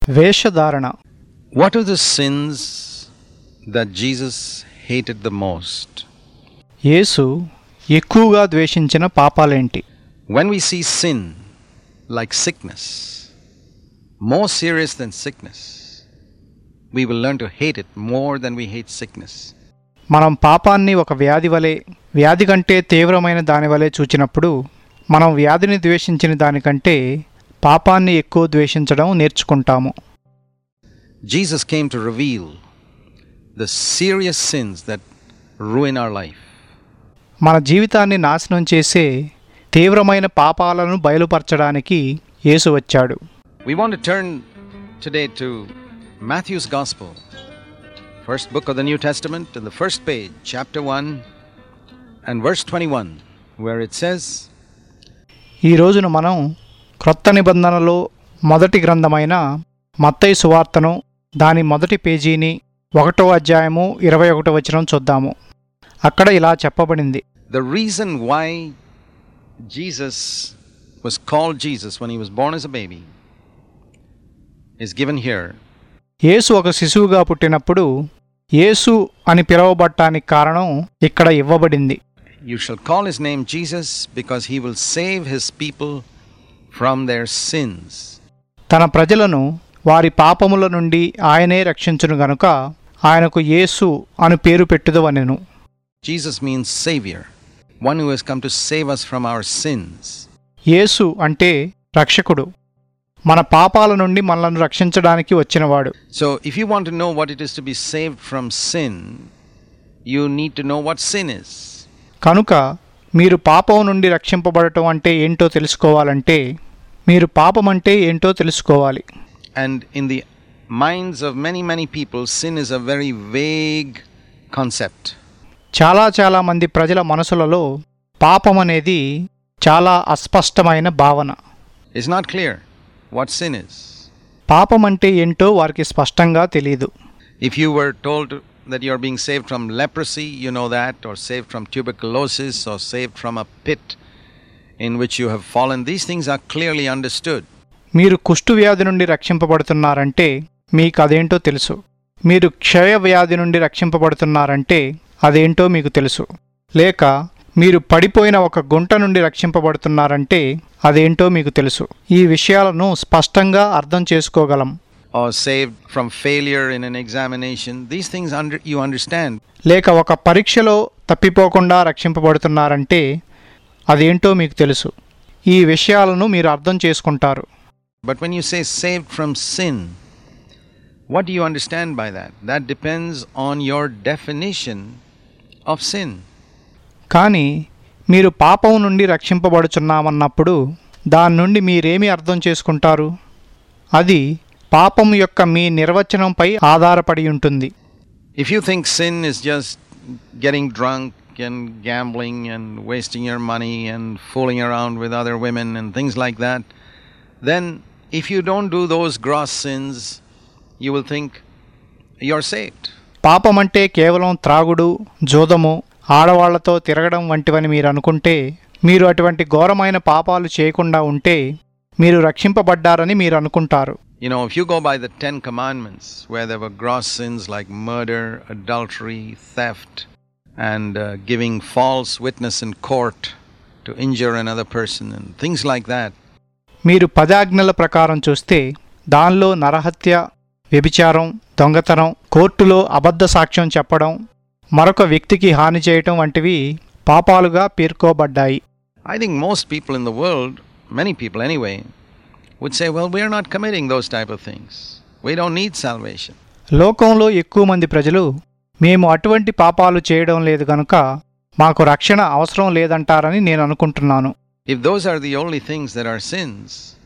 వేషధారణ What are the sins that Jesus hated the most? యేసు ఎక్కువగా ద్వేషించిన పాపాలేంటి When we see sin like sickness, more serious than sickness, we will learn to hate it more than we hate sickness. మనం పాపాన్ని ఒక వ్యాధి వలె వ్యాధి కంటే తీవ్రమైన దాని వలె చూచినప్పుడు మనం వ్యాధిని ద్వేషించిన దానికంటే పాపాన్ని ఎక్కువ ద్వేషించడం నేర్చుకుంటాము Jesus came to reveal the serious sins that ruin our life. మన జీవితాన్ని నాశనం చేసే తీవ్రమైన పాపాలను బయలుపరచడానికి యేసు వచ్చాడు We want to turn today to Matthew's Gospel, first book of the New Testament, in the first page, chapter 1 and verse 21, where it says, ఈ రోజున మనం క్రొత్త నిబంధనలో మొదటి గ్రంథమైన మత్తయి సువార్తను దాని మొదటి పేజీని ఒకటో అధ్యాయము ఇరవై ఒకటో వచనం చూద్దాము అక్కడ ఇలా చెప్పబడింది The reason why Jesus was called Jesus when he was born as a baby is given here. యేసు ఒక శిశువుగా పుట్టినప్పుడు యేసు అని పిలువబడటానికి కారణం ఇక్కడ ఇవ్వబడింది You shall call his name Jesus because he will save his people from their sins. తన ప్రజలను వారి పాపముల నుండి ఆయనే రక్షించును గనుక ఆయనకు యేసు అను పేరు పెట్టుదవనెను Jesus means Savior, one who has come to save us from our sins. యేసు అంటే రక్షకుడు మన పాపాల నుండి మనలను రక్షించడానికి వచ్చినవాడు So, if you want to know what it is to be saved from sin, you need to know what sin is. కనుక మీరు పాపం నుండి రక్షింపబడటం అంటే ఏంటో తెలుసుకోవాలంటే మీరు పాపం అంటే ఏంటో తెలుసుకోవాలి And in the minds of many, many people, sin is a very vague concept. చాలా చాలా మంది ప్రజల మనసులలో పాపం అనేది చాలా అస్పష్టమైన భావన It's not clear what sin is. పాపం అంటే ఏంటో వారికి స్పష్టంగా తెలియదు If you were told that you're being saved from leprosy, you know that, or saved from tuberculosis, or saved from a pit in which you have fallen, these things are clearly understood. మీరు కుష్టు వ్యాధి నుండి రక్షింపబడుతున్నారంటే మీకు అదేంటో తెలుసు మీరు క్షయ వ్యాధి నుండి రక్షింపబడుతున్నారంటే అదేంటో మీకు తెలుసు లేక మీరు పడిపోయిన ఒక గుంట నుండి రక్షింపబడుతున్నారంటే అదేంటో మీకు తెలుసు ఈ విషయాలను స్పష్టంగా అర్థం చేసుకోగలం Or saved from failure in an examination. These things under, you understand. లేక ఒక పరీక్షలో తప్పిపోకుండా రక్షింపబడుతున్నారంటే అదేంటో మీకు తెలుసు ఈ విషయాలను మీరు అర్థం చేసుకుంటారు But when you say saved from sin, what do you understand by that? That depends on your definition of sin. కానీ మీరు పాపం నుండి రక్షింపబడుచున్నామన్నప్పుడు దాని నుండి మీరేమి అర్థం చేసుకుంటారు అది పాపం యొక్క మీ నిర్వచనంపై ఆధారపడి ఉంటుంది If you think sin is just getting drunk and gambling and wasting your money and fooling around with other women and things like that, then if you don't do those gross sins, you will think you're saved. పాపం అంటే కేవలం త్రాగుడు జూదము ఆడవాళ్లతో తిరగడం వంటివని మీరు అనుకుంటే మీరు అటువంటి ఘోరమైన పాపాలు చేయకుండా ఉంటే మీరు రక్షింపబడ్డారని మీరు అనుకుంటారు You know, if you go by the Ten Commandments, where there were gross sins like murder, adultery, theft, and uh, giving false witness in court to injure another person, and things like that, మీరు పదాజ్ఞల ప్రకారం చూస్తే దానిలో నరహత్య వ్యభిచారం దొంగతనం కోర్టులో అబద్ధ సాక్ష్యం చెప్పడం మరొక వ్యక్తికి హాని చేయటం వంటివి పాపాలుగా పేర్కోబడ్డాయి I think most people in the world, many people anyway, would say, well, we are not committing those type of things. We don't need salvation. లోకంలో ఎక్కువ మంది ప్రజలు మేము అటువంటి పాపాలు చేయడం లేదు గనుక మాకు రక్షణ అవసరం లేదంటారని నేను అనుకుంటున్నాను If those are the only things that are sins,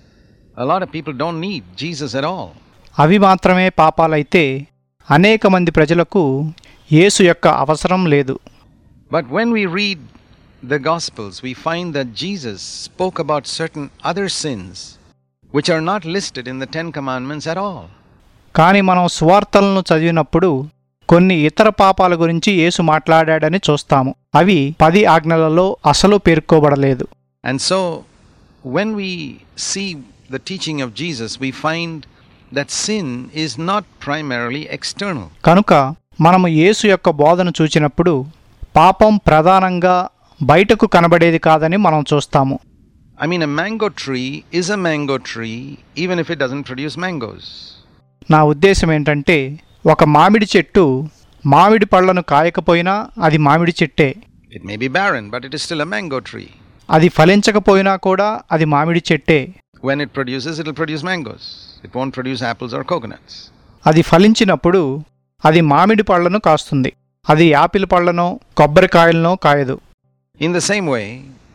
a lot of people don't need Jesus at all. అవి మాత్రమే పాపాలైతే అనేక మంది ప్రజలకు యేసు యొక్క అవసరం లేదు But when we read the Gospels, we find that Jesus spoke about certain other sins which are not listed in the Ten Commandments at all. కానీ మనం సువార్తలను చదివినప్పుడు కొన్ని ఇతర పాపాల గురించి యేసు మాట్లాడాడని చూస్తాము అవి పది ఆజ్ఞలలో అసలు పేర్కోబడలేదు And so, when we see the teaching of Jesus, we find that sin is not primarily external. కనుక మనము యేసు యొక్క బోధను చూచినప్పుడు పాపం ప్రధానంగా బయటకు కనబడేది కాదని మనం చూస్తాము I mean, a mango tree is a mango tree even if it doesn't produce mangoes. నా ఉద్దేశం ఏంటంటే ఒక మామిడి చెట్టు మామిడి పళ్ళను కాయకపోయినా అది మామిడి చెట్టే It may be barren, but it is still a mango tree. అది ఫలించకపోయినా కూడా అది మామిడి చెట్టే When it produces, it will produce mangoes. It won't produce apples or coconuts. అది ఫలించినప్పుడు అది మామిడి పళ్ళను కాస్తుంది అది యాపిల్ పళ్ళనో కొబ్బరికాయలనో కాయదు In the same way,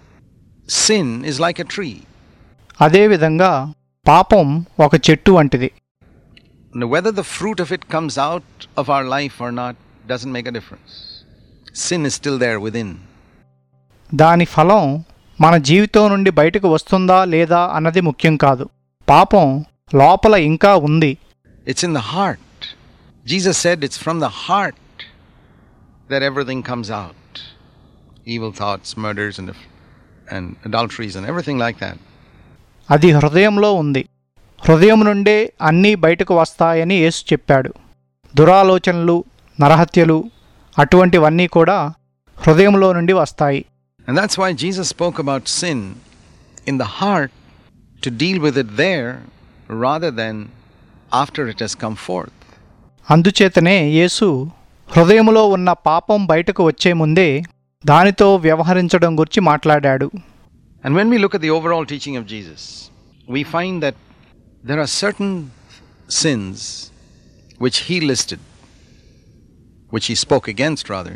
sin is like a tree. అదేవిధంగా పాపం ఒక చెట్టు వంటిది Now, whether the fruit of it comes out of our life or not doesn't make a difference. Sin is still there within. దాని ఫలం మన జీవితం నుండి బయటకు వస్తుందా లేదా అన్నది ముఖ్యం కాదు పాపం లోపల ఇంకా ఉంది It's in the heart. Jesus said it's from the heart that everything comes out evil thoughts, murders, and, and adulteries, and everything like that. అది హృదయంలో ఉంది హృదయం నుండే అన్నీ బయటకు వస్తాయని యేసు చెప్పాడు దురాలోచనలు నరహత్యలు అటువంటివన్నీ కూడా హృదయంలో నుండి వస్తాయి And that's why Jesus spoke about sin in the heart to deal with it there rather than after it has come forth. అందుచేతనే యేసు హృదయములో ఉన్న పాపం బయటకు వచ్చే ముందే దానితో వ్యవహరించడం గురించి మాట్లాడాడు And when we look at the overall teaching of Jesus, we find that there are certain sins which he listed, which he spoke against rather,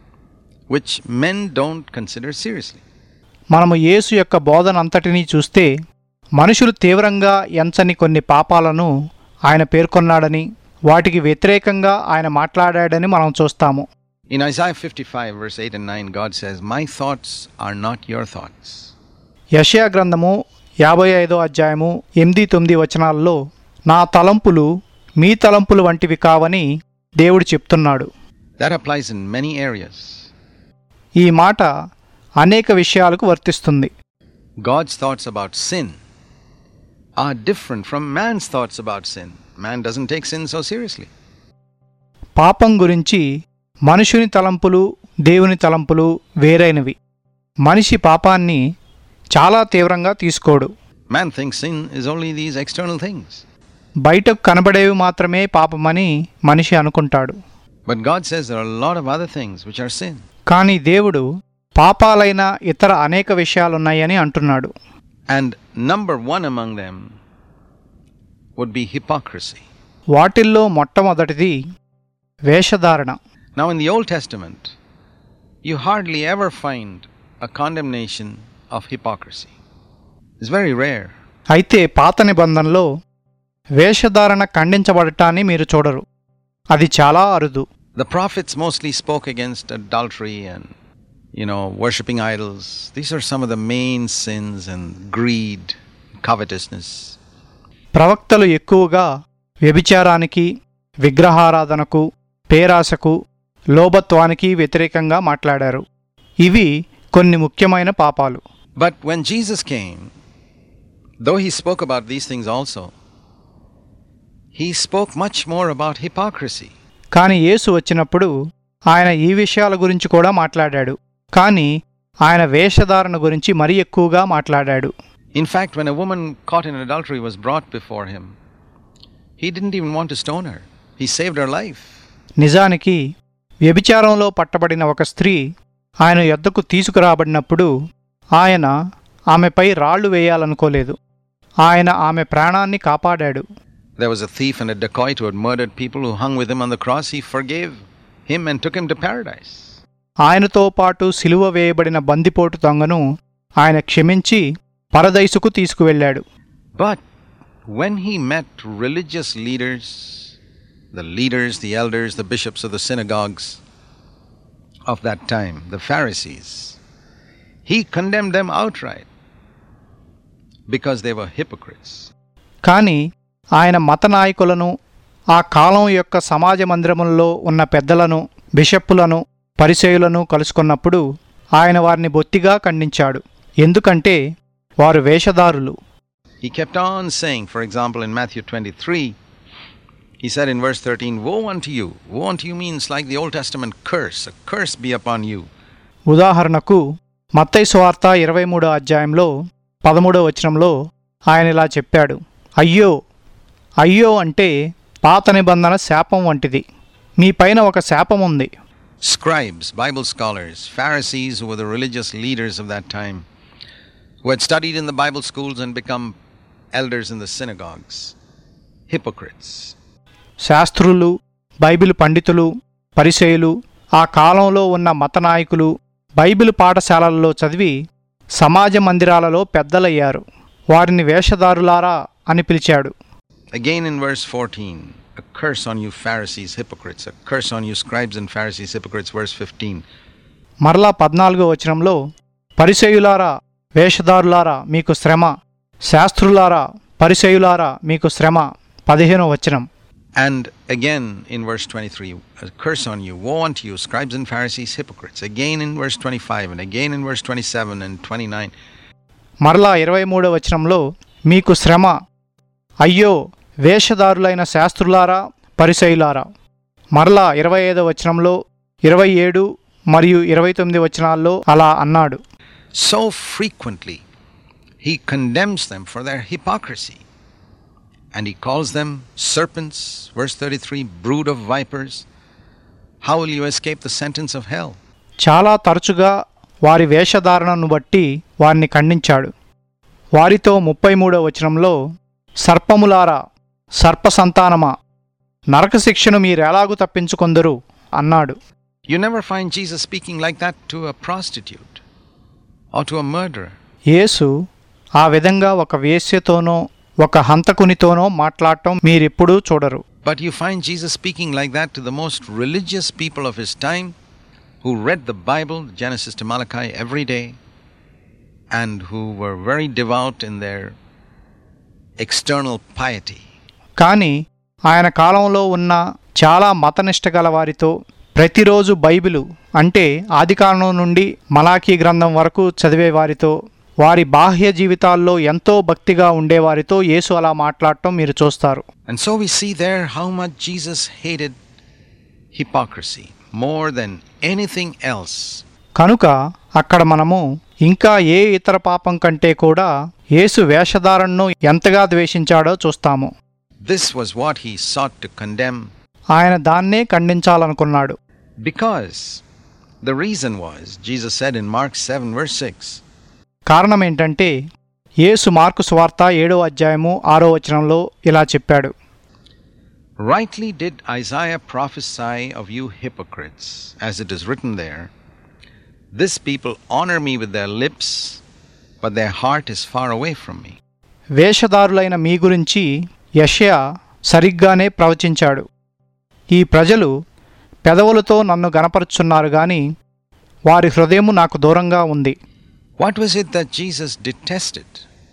which men don't consider seriously. మనము యేసు యొక్క బోధన అంతటినీ చూస్తే మనుషులు తీవ్రంగా ఎంచని కొన్ని పాపాలను ఆయన పేర్కొన్నాడని వాటికి వ్యతిరేకంగా ఆయన మాట్లాడాడని మనం చూస్తాము In Isaiah 55, verse 8 and 9, God says, My thoughts are not your thoughts. యషయా గ్రంథము యాభై ఐదో అధ్యాయము ఎనిమిది తొమ్మిది వచనాల్లో నా తలంపులు మీ తలంపులు వంటివి కావని దేవుడు చెప్తున్నాడు That applies in many areas. ఈ మాట అనేక విషయాలకు వర్తిస్తుంది God's thoughts about sin are different from man's thoughts about sin. Man doesn't take sin so seriously. పాపం గురించి మనుషుని తలంపులు దేవుని తలంపులు వేరైనవి మనిషి పాపాన్ని చాలా తీవ్రంగా తీసుకోడు Man thinks sin is only these external things. బయటకు కనబడేవి మాత్రమే పాపమని మనిషి అనుకుంటాడు But God says there are a lot of other things which are sin. కానీ దేవుడు పాపాలైన ఇతర అనేక విషయాలున్నాయని అంటున్నాడు And number one among them would be hypocrisy. వాటిల్లో మొట్టమొదటిది వేషధారణ Now, in the Old Testament, you hardly ever find a condemnation of hypocrisy. It's very rare. అయితే పాత నిబంధనలో వేషధారణ ఖండించబడటాన్ని మీరు చూడరు అది చాలా అరుదు The prophets mostly spoke against adultery and, you know, worshipping idols. These are some of the main sins and greed, covetousness. ప్రవక్తలు ఎక్కువగా వ్యభిచారానికి విగ్రహారాధనకు పేరాశకు లోభత్వానికి వ్యతిరేకంగా మాట్లాడారు ఇవి కొన్ని ముఖ్యమైన పాపాలు But when Jesus came, though he spoke about these things also, he spoke much more about hypocrisy. కానీ యేసు వచ్చినప్పుడు ఆయన ఈ విషయాల గురించి కూడా మాట్లాడాడు కానీ ఆయన వేషధారణ గురించి మరీ ఎక్కువగా మాట్లాడాడు In fact, when a woman caught in adultery was brought before him, he didn't even want to stone her. He saved her life. నిజానికి వ్యభిచారంలో పట్టబడిన ఒక స్త్రీ ఆయన యొద్దకు తీసుకురాబడినప్పుడు ఆయన ఆమెపై రాళ్లు వేయాలనుకోలేదు ఆయన ఆమె ప్రాణాన్ని కాపాడాడు There was a thief and a dacoit who had murdered people who hung with him on the cross. He forgave him and took him to paradise. ఆయనతో పాటు సిలువ వేయబడిన బందిపోటు దొంగను ఆయన క్షమించి పరదైసుకు తీసుకువెళ్ళాడు But when he met religious leaders, the leaders, the elders, the bishops of the synagogues of that time, the Pharisees, he condemned them outright because they were hypocrites. కానీ ఆయన మత నాయకులను ఆ కాలం యొక్క సమాజ మందిరములలో ఉన్న పెద్దలను బిషప్పులను పరిచయులను కలుసుకున్నప్పుడు ఆయన వారిని బొత్తిగా ఖండించాడు ఎందుకంటే వారు వేషధారులు He kept on saying, for example, in Matthew 23, he said in verse 13, Woe unto you! Woe unto you means like the Old Testament curse, a curse be upon you. ఉదాహరణకు మత్తయి సువార్త ఇరవై మూడో అధ్యాయంలో పదమూడో వచనంలో ఆయన ఇలా చెప్పాడు అయ్యో అయ్యో అంటే పాత నిబంధన శాపం వంటిది మీ పైన ఒక శాపం ఉంది Scribes, Bible scholars, Pharisees, who were the religious leaders of that time, who had studied in the Bible schools and become elders in the synagogues, hypocrites. శాస్త్రులు బైబిల్ పండితులు పరిచయులు ఆ కాలంలో ఉన్న మత నాయకులు బైబిల్ పాఠశాలల్లో చదివి సమాజ మందిరాలలో పెద్దలయ్యారు వారిని వేషధారులారా అని పిలిచాడు Again in verse 14, a curse on you Pharisees, hypocrites, a curse on you scribes and Pharisees, hypocrites, verse 15. మరలా పద్నాలుగో వచనంలో పరిచయులారా వేషధారులారా మీకు శ్రమ శాస్త్రులారా పరిచయులారా మీకు శ్రమ పదిహేనో వచనం And again in verse 23, a curse on you, woe unto you, scribes and Pharisees, hypocrites. Again in verse 25, and again in verse 27 and 29. మరలా ఇరవై మూడో వచనంలో మీకు శ్రమ అయ్యో వేషధారులైన శాస్త్రులారా పరిచయులారా మరలా ఇరవై ఐదో వచనంలో ఇరవై ఏడు మరియు ఇరవై తొమ్మిది వచనాల్లో అలా అన్నాడు So frequently, he condemns them for their hypocrisy. And he calls them serpents, verse 33, brood of vipers. How will you escape the sentence of hell? చాలా తరచుగా వారి వేషధారణను బట్టి వారిని ఖండించాడు వారితో ముప్పై మూడో వచనంలో సర్పములారా సర్ప సంతానమా నరకశిక్షను మీరెలాగు తప్పించుకొందరు అన్నాడు You never find Jesus speaking like that to a prostitute or to a murderer. యేసు ఆ విధంగా ఒక వేశ్యతోనో ఒక హంతకునితోనో మాట్లాడటం మీరెప్పుడూ చూడరు But you find Jesus speaking like that to the most religious people of his time who read the Bible, Genesis to Malachi, every day and who were very devout in their external piety. కానీ ఆయన కాలంలో ఉన్న చాలా మతనిష్ట గల వారితో ప్రతిరోజు Bible అంటే ఆదికాండం నుండి మలాఖీ గ్రంథం వరకు చదివే వారితో వారి బాహ్య జీవితాల్లో ఎంతో భక్తిగా ఉండేవారితో యేసు అలా మాట్లాడటం మీరు చూస్తారు And so we see there how much Jesus hated hypocrisy more than anything else. కనుక అక్కడ మనము ఇంకా ఏ ఇతర పాపం కంటే కూడా యేసు వేషధారణను ఎంతగా ద్వేషించాడో చూస్తాము This was what he sought to condemn ఆయన దాన్నే ఖండించాలనుకున్నాడు because the reason was, Jesus said in Mark 7, verse 6, కారణం ఏంటంటే యేసు మార్కు స్వార్త ఏడో అధ్యాయము ఆరో వచనంలో ఇలా చెప్పాడు Rightly did Isaiah prophesy of you hypocrites, as it is written there, This people honor me with their lips, but their heart is far away from me. వేషధారులైన మీ గురించి యెషయా సరిగ్గానే ప్రవచించాడు ఈ ప్రజలు పెదవులతో నన్ను గనపరుచున్నారు గాని వారి హృదయము నాకు దూరంగా ఉంది What was it that Jesus detested?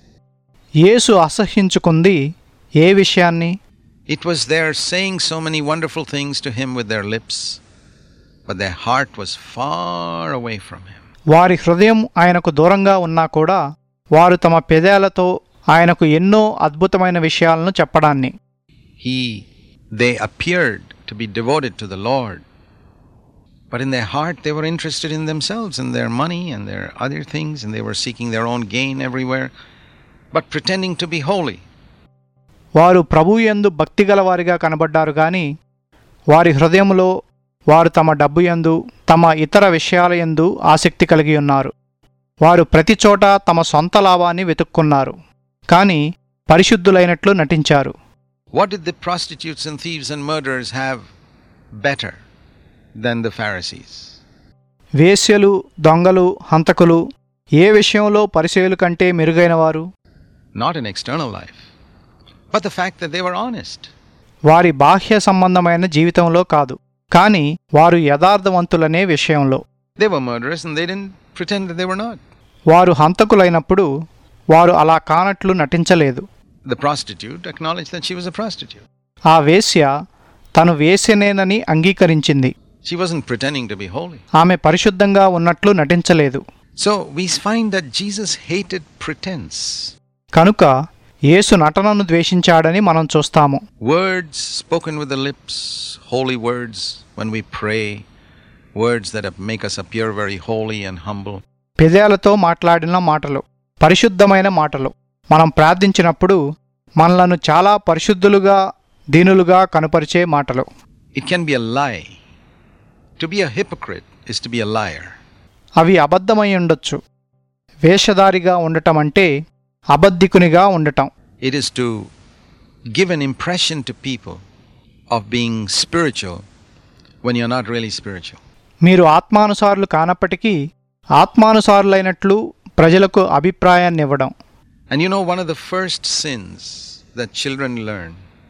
యేసు అసహ్యించుకుంది ఏ విషయాన్ని It was their saying so many wonderful things to him with their lips, but their heart was far away from him. వారి హృదయం ఆయనకు దూరంగా ఉన్నా కూడా వారు తమ పెదాలతో ఆయనకు ఎన్నో అద్భుతమైన విషయాలను చెప్పడాన్ని He, they appeared to be devoted to the Lord, but in their heart they were interested in themselves and their money and their other things, and they were seeking their own gain everywhere, but pretending to be holy. వారు ప్రభు యందు భక్తిగల వారిగా కనబడ్డారు గాని వారి హృదయములో వారు తమ డబ్బు యందు తమ ఇతర విషయాల యందు ఆసక్తి కలిగి ఉన్నారు వారు ప్రతి చోట తమ సొంత లాభాన్ని వెతుక్కున్నారు కానీ పరిశుద్ధులైనట్లు నటించారు What did the prostitutes and thieves and murderers have better than the Pharisees? వేశ్యలు దొంగలు హంతకులు ఏ విషయంలో పరిచయుల కంటే మెరుగైనవారు Not in external life, but the fact that they were honest. వారి బాహ్య సంబంధమైన జీవితంలో కాదు కానీ వారు యథార్థవంతులనే విషయంలో They were murderers and they didn't pretend that they were not. వారు హంతకులైనప్పుడు వారు అలా కానట్లు నటించలేదు The prostitute acknowledged that she was a prostitute. ఆ వేశ్య తను వేశ్యనేనని అంగీకరించింది She wasn't pretending to be holy. ఆమె పరిశుద్ధంగా ఉన్నట్లు నటించలేదు So we find that Jesus hated pretense. కనుక యేసు నటనను ద్వేషించాడని మనం చూస్తాము Words spoken with the lips, holy words when we pray, words that make us appear very holy and humble. పెదాలతో మాట్లాడిన మాటలు పరిశుద్ధమైన మాటలు మనం ప్రార్థించినప్పుడు మనలను చాలా పరిశుద్ధులుగా దీనులుగా కనుపరిచే మాటలు It can be a lie. To be a hypocrite is to be a liar. అవి అబద్ధమై ఉండొచ్చు వేషధారిగా ఉండటం అంటే అబద్ధికునిగా ఉండటం It is to give an impression to people of being spiritual when you're not really spiritual. మీరు ఆత్మానుసారులు కానప్పటికీ ఆత్మానుసారులైనట్లు ప్రజలకు అభిప్రాయాన్ని ఇవ్వడం And you know, one of the first sins that children learn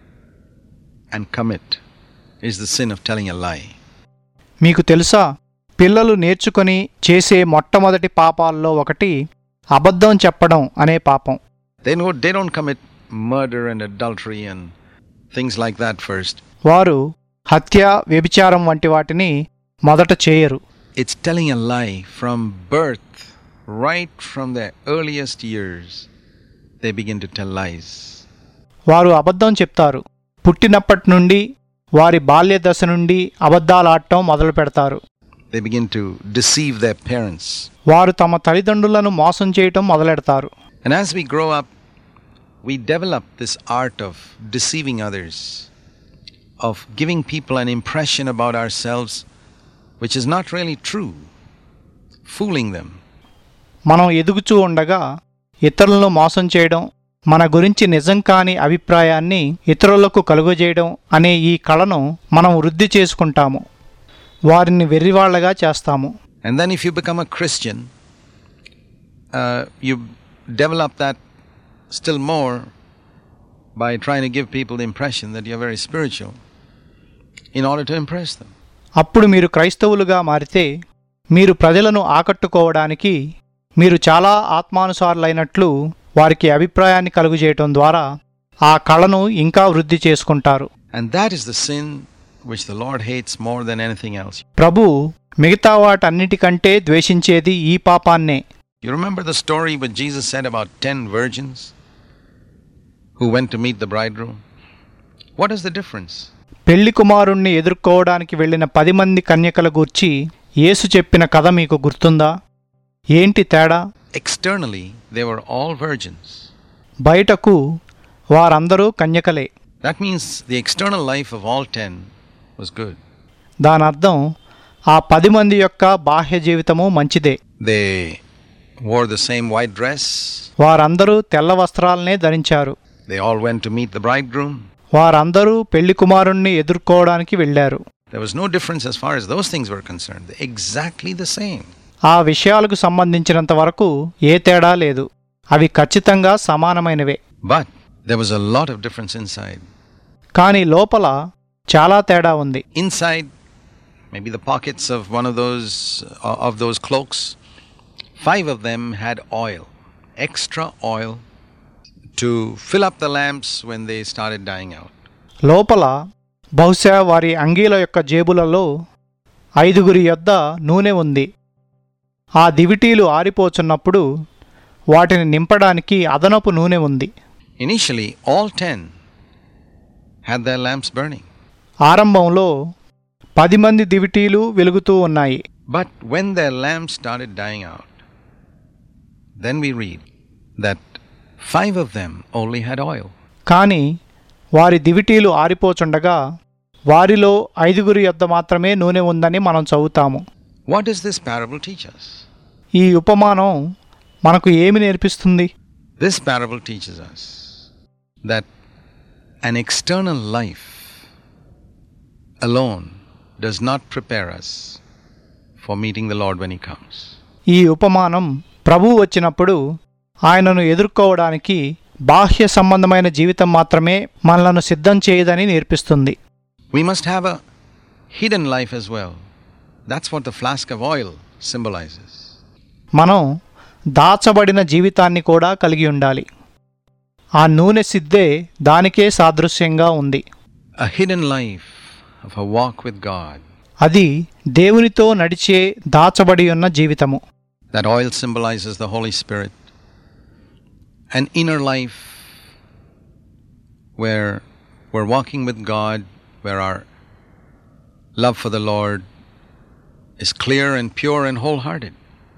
and commit is the sin of telling a lie. మీకు తెలుసా పిల్లలు నేర్చుకొని చేసే మొట్టమొదటి పాపాల్లో ఒకటి అబద్ధం చెప్పడం అనే పాపం They know they don't commit murder and adultery and things like that first. వారు హత్య వ్యభిచారం వంటి వాటిని మొదట చేయరు It's telling a lie from birth, right from their earliest years. They begin to tell lies. వారు అబద్ధం చెప్తారు పుట్టినప్పటి నుండి వారి బాల్య దశ నుండి అబద్ధాలాడటం మొదలు పెడతారు They begin to deceive their parents. వారు తమ తల్లిదండ్రులను మోసం చేయటం మొదలెడతారు And as we grow up, we develop this art of deceiving others, of giving people an impression about ourselves which is not really true, fooling them. మనం ఎదుగుచూ ఉండగా ఇతరులను మోసం చేయడం మన గురించి నిజం కాని అభిప్రాయాన్ని ఇతరులకు కలుగజేయడం అనే ఈ కళను మనం వృద్ధి చేసుకుంటాము వారిని వెర్రివాళ్లగా చేస్తాము And then, if you become a Christian, uh, you develop that still more by trying to give people the impression that you're very spiritual in order to impress them. అప్పుడు మీరు క్రైస్తవులుగా మారితే మీరు ప్రజలను ఆకట్టుకోవడానికి మీరు చాలా ఆత్మానుసారులైనట్లు వారికి అభిప్రాయాన్ని కలుగజేయటం ద్వారా ఆ కళను ఇంకా వృద్ధి చేసుకుంటారు And that is the sin which the Lord hates more than anything else. ప్రభు మిగతా వాటన్నిటికంటే ద్వేషించేది ఈ పాపాన్నే You remember the story what Jesus said about ten virgins who went to meet the bridegroom? What is the difference? పెళ్లి కుమారుణ్ణి ఎదుర్కోవడానికి వెళ్ళిన పది మంది కన్యకల గూర్చి యేసు చెప్పిన కథ మీకు గుర్తుందా ఏంటి తేడా Externally, they were all virgins. బయటకు వారందరూ కన్యకలే That means the external life of all ten was good. దానర్థం ఆ పది మంది యొక్క బాహ్య జీవితము మంచిదే They wore the same white dress, వారందరూ తెల్ల వస్త్రాలనే ధరించారు they all went to meet the bridegroom. వారందరూ పెళ్లి కుమారుణ్ణి ఎదుర్కోవడానికి వెళ్ళారు There was no difference as far as those things were concerned. They're exactly the same. ఆ విషయాలకు సంబంధించినంత వరకు ఏ తేడా లేదు అవి ఖచ్చితంగా సమానమైనవే But there was a lot of difference inside. కానీ లోపల చాలా తేడా ఉంది Inside, maybe the pockets of one of those uh, of those cloaks, five of them had oil, extra oil, to fill up the lamps when they started dying out. లోపల బహుశా వారి అంగీల యొక్క జేబులలో ఐదుగురి యొద్ద నూనె ఉంది ఆ దివిటీలు ఆరిపోచున్నప్పుడు వాటిని నింపడానికి అదనపు నూనె ఉంది Initially, all ten had their lamps burning. ఆరంభంలో పది మంది దివిటీలు వెలుగుతూ ఉన్నాయి But when their lamps started dying out, then we read that five of them only had oil. కానీ వారి దివిటీలు ఆరిపోచుండగా వారిలో ఐదుగురి యొద్ద మాత్రమే నూనె ఉందని మనం చదువుతాము What does this parable teach us? ఈ ఉపమానం మనకు ఏమి నేర్పిస్తుంది This parable teaches us that an external life alone does not prepare us for meeting the Lord when He comes. ఈ ఉపమానం ప్రభువు వచ్చినప్పుడు ఆయనను ఎదుర్కోవడానికి బాహ్య సంబంధమైన జీవితం మాత్రమే మనలను సిద్ధం చేయదని నేర్పిస్తుంది We must have a hidden life as well. That's what the flask of oil symbolizes. మనం దాచబడిన జీవితాన్ని కూడా కలిగి ఉండాలి ఆ నూనె సిద్ధే దానికే సాదృశ్యంగా ఉంది A hidden life of a walk with God. అది దేవునితో నడిచే దాచబడి ఉన్న జీవితము That oil symbolizes the Holy Spirit. An inner life where we're walking with God, where our love for the Lord is clear and pure and wholehearted.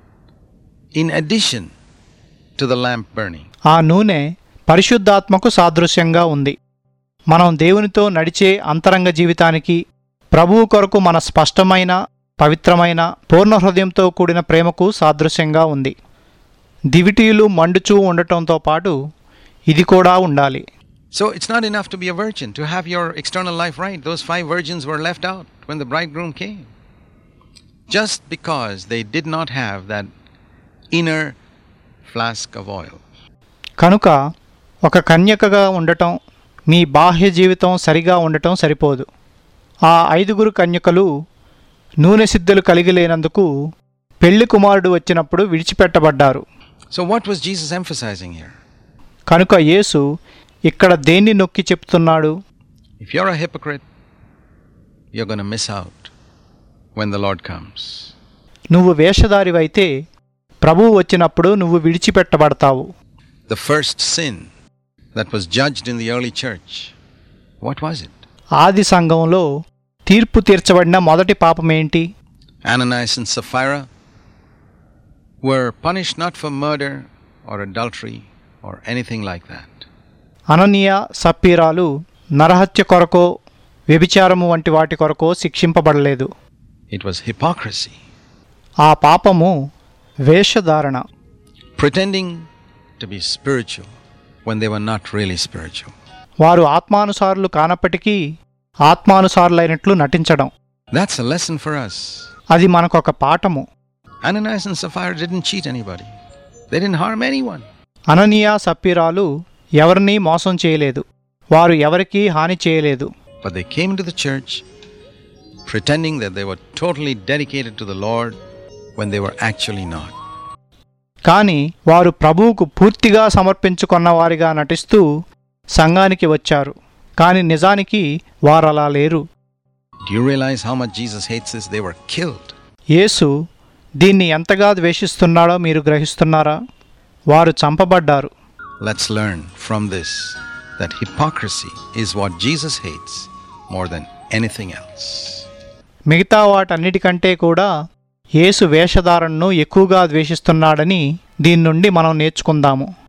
In addition to the lamp burning. ఆ నూనె పరిశుద్ధాత్మకు సాదృశ్యంగా ఉంది మనం దేవునితో నడిచే అంతరంగ జీవితానికి ప్రభువు కొరకు మన స్పష్టమైన పవిత్రమైన పూర్ణ హృదయంతో కూడిన ప్రేమకు సాదృశ్యంగా ఉంది దివిటీలు మండుచూ ఉండటంతో పాటు ఇది కూడా ఉండాలి So it's not enough to be a virgin, to have your external life right. Those five virgins were left out when the bridegroom came. Just because they did not have that inner flask of oil. కనుక ఒక కన్యకగా ఉండటం మీ బాహ్య జీవితం సరిగా ఉండటం సరిపోదు ఆ ఐదుగురు కన్యకలు నూనె సిద్ధులు కలిగి లేనందుకు పెళ్లి కుమారుడు వచ్చినప్పుడు విడిచిపెట్టబడ్డారు So, what was Jesus emphasizing here? కనుక యేసు ఇక్కడ దేన్ని నొక్కి చెప్తున్నాడు If you're a hypocrite, you're going to miss out when the Lord comes. నువ్వు వేషధారివైతే ప్రభువు వచ్చినప్పుడు నువ్వు విడిచిపెట్టబడతావు The first sin that was judged in the early church, what was it? ఆది సంఘంలో తీర్పు తీర్చబడిన మొదటి పాపమేంటి Ananias and Sapphira were punished not for murder or adultery or anything like that. అననీయ సప్పీరాలు నరహత్య కొరకో వ్యభిచారము వంటి వాటి కొరకో శిక్షింపబడలేదు It was hypocrisy, ఆ పాపము వేషధారణ pretending to be spiritual when they were not really spiritual. వారు ఆత్మానుసారులు కానప్పటికీ ఆత్మానుసారులైనట్లు నటించడం That's a lesson for us. అది మనకొక పాఠము Ananias and Sapphira didn't cheat anybody, they didn't harm anyone. అననీయ సప్పీరాలు ఎవరినీ మోసం చేయలేదు వారు ఎవరికీ హాని చేయలేదు But they came into the church pretending that they were totally dedicated to the Lord when they were actually not. కానీ వారు ప్రభువుకు పూర్తిగా సమర్పించుకున్న వారిగా నటిస్తూ సంఘానికి వచ్చారు కానీ నిజానికి వారలా లేరు Do you realize how much Jesus hates this? They were killed. యేసు దీన్ని ఎంతగా ద్వేషిస్తున్నాడో మీరు గ్రహిస్తున్నారా వారు చంపబడ్డారు Let's learn from this that hypocrisy is what Jesus hates more than anything else. మిగతా వాటన్నిటికంటే కూడా యేసు వేషధారణను ఎక్కువగా ద్వేషిస్తున్నాడని దీని నుండి మనం నేర్చుకుందాము